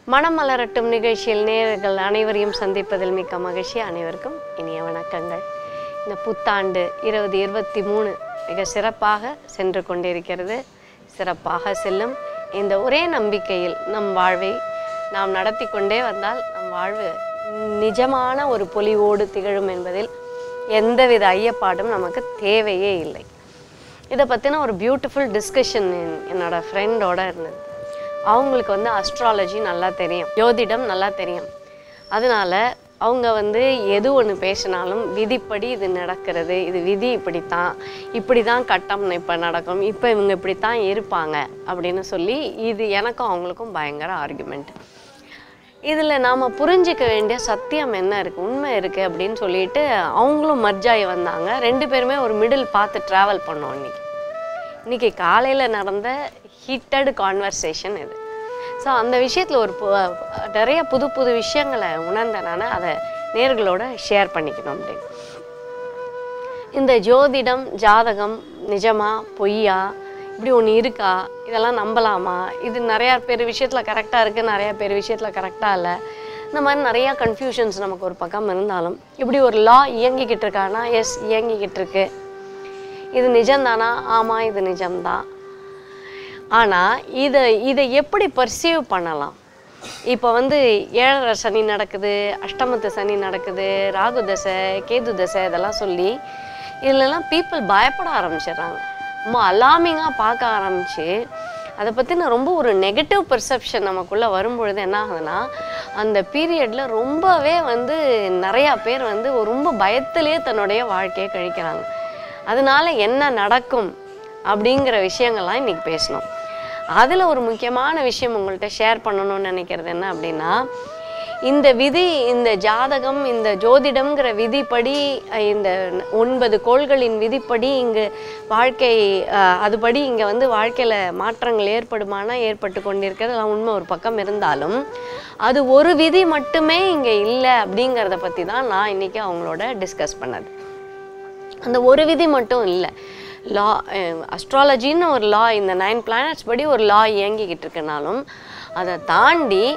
மனம் மலரட்டும் நிகழ்ச்சியில் நேயர்கள் அனைவரையும் சந்திப்பதில் மிக்க மகிழ்ச்சி அனைவருக்கும் இனிய வணக்கங்கள் இந்த புத்தாண்டு இருபது இருபத்தி மூணு மிக சிறப்பாக சென்று கொண்டிருக்கிறது சிறப்பாக செல்லும் இந்த ஒரே நம்பிக்கையில் நம் வாழ்வை நாம் நடத்தி கொண்டே வந்தால் நம் வாழ்வு நிஜமான ஒரு பொலிவோடு திகழும் என்பதில் எந்தவித ஐயப்பாடும் நமக்கு தேவையே இல்லை இதை பற்றின ஒரு பியூட்டிஃபுல் டிஸ்கஷன் என்னோட ஃப்ரெண்டோட இருந்தது அவங்களுக்கு வந்து அஸ்ட்ராலஜி நல்லா தெரியும் ஜோதிடம் நல்லா தெரியும் அதனால அவங்க வந்து எது ஒன்று பேசினாலும் விதிப்படி இது நடக்கிறது இது விதி இப்படித்தான் இப்படி தான் கட்டம் இப்போ நடக்கும் இப்போ இவங்க இப்படித்தான் இருப்பாங்க அப்படின்னு சொல்லி இது எனக்கும் அவங்களுக்கும் பயங்கர ஆர்குமெண்ட் இதில் நாம் புரிஞ்சிக்க வேண்டிய சத்தியம் என்ன இருக்குது உண்மை இருக்குது அப்படின்னு சொல்லிட்டு அவங்களும் மர்ஜாயி வந்தாங்க ரெண்டு பேருமே ஒரு மிடில் பார்த்து ட்ராவல் பண்ணோம் இன்னைக்கு இன்னைக்கு காலையில் நடந்த ஹீட்டட் கான்வர்சேஷன் இது ஸோ அந்த விஷயத்தில் ஒரு பு- நிறைய புது புது விஷயங்களை உணர்ந்தேன் நான் அதை நேர்களோட ஷேர் பண்ணிக்கணும் அப்படின்னு இந்த ஜோதிடம் ஜாதகம் நிஜமா பொய்யா இப்படி ஒன்று இருக்கா இதெல்லாம் நம்பலாமா இது நிறையா பேர் விஷயத்தில் கரெக்டாக இருக்குது நிறையா பேர் விஷயத்தில் கரெக்டாக இல்லை இந்த மாதிரி நிறையா கன்ஃபியூஷன்ஸ் நமக்கு ஒரு பக்கம் இருந்தாலும் இப்படி ஒரு லா இயங்கிக்கிட்டு இருக்கானா எஸ் இயங்கிக்கிட்டு இருக்கு இது நிஜம்தானா ஆமாம் இது நிஜம்தான் ஆனால் இதை இதை எப்படி பர்சீவ் பண்ணலாம் இப்போ வந்து ஏழரை சனி நடக்குது அஷ்டமத்து சனி நடக்குது ராகு தசை கேது தசை இதெல்லாம் சொல்லி இதுலலாம் பீப்புள் பயப்பட ஆரம்பிச்சிடுறாங்க ரொம்ப அலாமிங்காக பார்க்க ஆரம்பிச்சு அதை பற்றின ரொம்ப ஒரு நெகட்டிவ் பெர்செப்ஷன் நமக்குள்ளே வரும்பொழுது என்ன ஆகுதுன்னா அந்த பீரியடில் ரொம்பவே வந்து நிறையா பேர் வந்து ஒரு ரொம்ப பயத்திலே தன்னுடைய வாழ்க்கையை கழிக்கிறாங்க அதனால என்ன நடக்கும் அப்படிங்கிற விஷயங்கள்லாம் இன்னைக்கு பேசணும் அதில் ஒரு முக்கியமான விஷயம் உங்கள்கிட்ட ஷேர் பண்ணணும்னு நினைக்கிறது என்ன அப்படின்னா இந்த விதி இந்த ஜாதகம் இந்த ஜோதிடம்ங்கிற விதிப்படி அஹ், இந்த ஒன்பது கோள்களின் விதிப்படி இங்கு வாழ்க்கை அஹ், அதுபடி இங்கே வந்து வாழ்க்கையில் மாற்றங்கள் ஏற்படுமானா ஏற்பட்டு கொண்டிருக்கிறது அதெல்லாம் உண்மை ஒரு பக்கம் இருந்தாலும் அது ஒரு விதி மட்டுமே இங்கே இல்லை அப்படிங்கிறத பற்றி தான் நான் இன்னைக்கு அவங்களோட டிஸ்கஸ் பண்ணது அந்த ஒரு விதி மட்டும் இல்லை லா அஸ்ட்ராலஜின்னு ஒரு லா இந்த நைன் பிளானட்ஸ் படி ஒரு லா இயங்கிக்கிட்டு இருக்கனாலும் அதை தாண்டி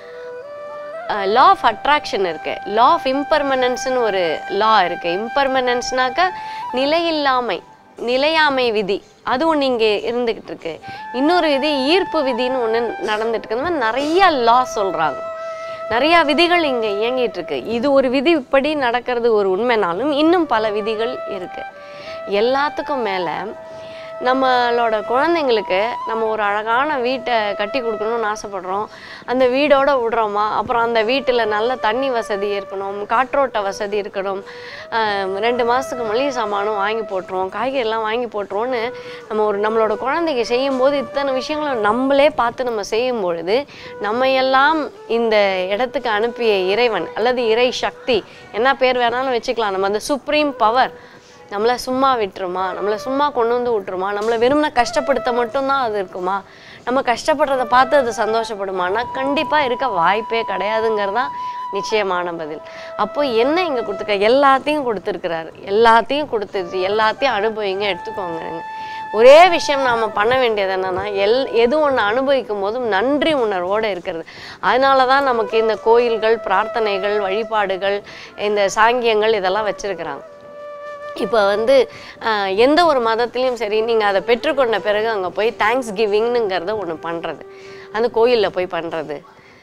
லா ஆஃப் அட்ராக்ஷன் இருக்கு லா ஆஃப் இம்பர்மனன்ஸ்னு ஒரு லா இருக்கு இம்பர்மனன்ஸ்னாக்க நிலையில்லாமை நிலையாமை விதி அது ஒன்று இங்கே இருந்துக்கிட்டு இருக்கு இன்னொரு விதி ஈர்ப்பு விதின்னு ஒன்று நடந்துட்டு இருக்கு இந்த மாதிரி நிறைய லா சொல்கிறாங்க நிறையா விதிகள் இங்கே இயங்கிட்டு இருக்கு இது ஒரு விதி இப்படி நடக்கிறது ஒரு உண்மைனாலும் இன்னும் பல விதிகள் இருக்கு எல்லாத்துக்கும் மேலே நம்மளோட குழந்தைங்களுக்கு நம்ம ஒரு அழகான வீட்டை கட்டி கொடுக்கணும்னு ஆசைப்படுறோம் அந்த வீடோட விடுறோமா அப்புறம் அந்த வீட்டில் நல்ல தண்ணி வசதி இருக்கணும் காற்றோட்ட வசதி இருக்கணும் ஆஹ் ரெண்டு மாதத்துக்கு மளிகை சாமானும் வாங்கி போட்டுருவோம் காய்கறிலாம் வாங்கி போட்டுருவோன்னு நம்ம ஒரு நம்மளோட குழந்தைக்கு செய்யும்போது இத்தனை விஷயங்களை நம்மளே பார்த்து நம்ம செய்யும் பொழுது நம்ம எல்லாம் இந்த இடத்துக்கு அனுப்பிய இறைவன் அல்லது இறை சக்தி என்ன பேர் வேணாலும் வச்சுக்கலாம் நம்ம அந்த சுப்ரீம் பவர் நம்மளை சும்மா விட்டுருமா நம்மளை சும்மா கொண்டு வந்து விட்டுருமா நம்மளை வெறும்னா கஷ்டப்படுத்த மட்டும்தான் அது இருக்குமா நம்ம கஷ்டப்படுறத பார்த்து அது சந்தோஷப்படுமானா கண்டிப்பாக இருக்க வாய்ப்பே கிடையாதுங்கிறது தான் நிச்சயமான பதில் அப்போ என்ன இங்கே கொடுத்துருக்க எல்லாத்தையும் கொடுத்துருக்கிறாரு எல்லாத்தையும் கொடுத்துருச்சு எல்லாத்தையும் அனுபவிங்க எடுத்துக்கோங்க ஒரே விஷயம் நாம் பண்ண வேண்டியது என்னன்னா எல் எது ஒன்று அனுபவிக்கும் போதும் நன்றி உணர்வோடு இருக்கிறது அதனால தான் நமக்கு இந்த கோயில்கள் பிரார்த்தனைகள் வழிபாடுகள் இந்த சாங்கியங்கள் இதெல்லாம் வச்சிருக்கிறாங்க இப்போ வந்து ஆஹ், எந்த ஒரு மதத்துலேயும் சரி நீங்கள் அதை பெற்றுக்கொண்ட பிறகு அங்கே போய் தேங்க்ஸ் கிவிங்னுங்கிறத ஒன்று பண்ணுறது அந்த கோயிலில் போய் பண்ணுறது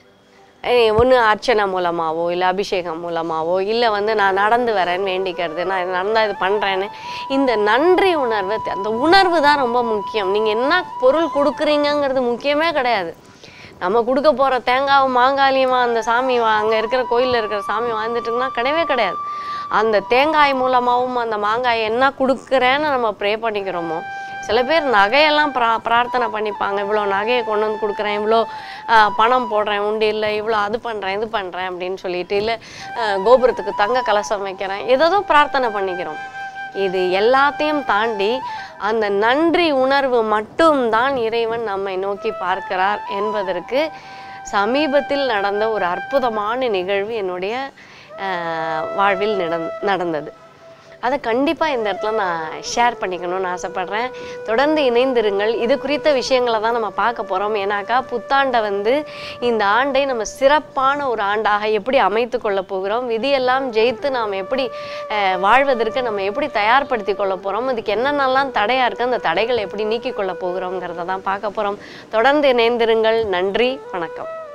ஒன்று அர்ச்சனை மூலமாவோ இல்லை அபிஷேகம் மூலமாவோ இல்லை வந்து நான் நடந்து வரேன்னு வேண்டிக்கிறது நான் இது நடந்தால் இது பண்ணுறேன்னு இந்த நன்றி உணர்வு தெ- அந்த உணர்வு தான் ரொம்ப முக்கியம் நீங்கள் என்ன பொருள் கொடுக்குறீங்கங்கிறது முக்கியமே கிடையாது நம்ம கொடுக்க போகிற தேங்காவும் மாங்காயிலையுமா அந்த சாமி அங்கே இருக்கிற கோயிலில் இருக்கிற சாமி வாழ்ந்துட்டு இருக்குன்னா கிடையவே கிடையாது அந்த தேங்காய் மூலமாகவும் அந்த மாங்காய் என்ன கொடுக்குறேன்னு நம்ம ப்ரே பண்ணிக்கிறோமோ சில பேர் நகையெல்லாம் பிரா பிரார்த்தனை பண்ணிப்பாங்க இவ்வளோ நகையை கொண்டு வந்து கொடுக்குறேன் இவ்வளோ ஆஹ், பணம் போடுறேன் உண்டு இல்லை இவ்வளோ அது பண்ணுறேன் இது பண்ணுறேன் அப்படின்னு சொல்லிட்டு இல்லை கோபுரத்துக்கு தங்க கலசம் வைக்கிறேன் ஏதோ பிரார்த்தனை பண்ணிக்கிறோம் இது எல்லாத்தையும் தாண்டி அந்த நன்றி உணர்வு மட்டும்தான் இறைவன் நம்மை நோக்கி பார்க்கிறார் என்பதற்கு சமீபத்தில் நடந்த ஒரு அற்புதமான நிகழ்வு என்னுடைய ஆஹ், வாழ்வில் நடந் நடந்தது அதை கண்டிப்பாக இந்த இடத்துல நான் ஷேர் பண்ணிக்கணும்னு ஆசைப்பட்றேன் தொடர்ந்து இணைந்திருங்கள் இது குறித்த விஷயங்களை தான் நம்ம பார்க்க போகிறோம் ஏன்னாக்கா புத்தாண்டை வந்து இந்த ஆண்டை நம்ம சிறப்பான ஒரு ஆண்டாக எப்படி அமைத்து கொள்ள போகிறோம் விதியெல்லாம் ஜெயித்து நாம் எப்படி அஹ், வாழ்வதற்கு நம்ம எப்படி தயார்படுத்தி கொள்ள போகிறோம் அதுக்கு என்னென்னலாம் தடையாக இருக்குது அந்த தடைகளை எப்படி நீக்கிக் கொள்ள போகிறோங்கிறத தான் பார்க்க போகிறோம் தொடர்ந்து இணைந்திருங்கள் நன்றி வணக்கம்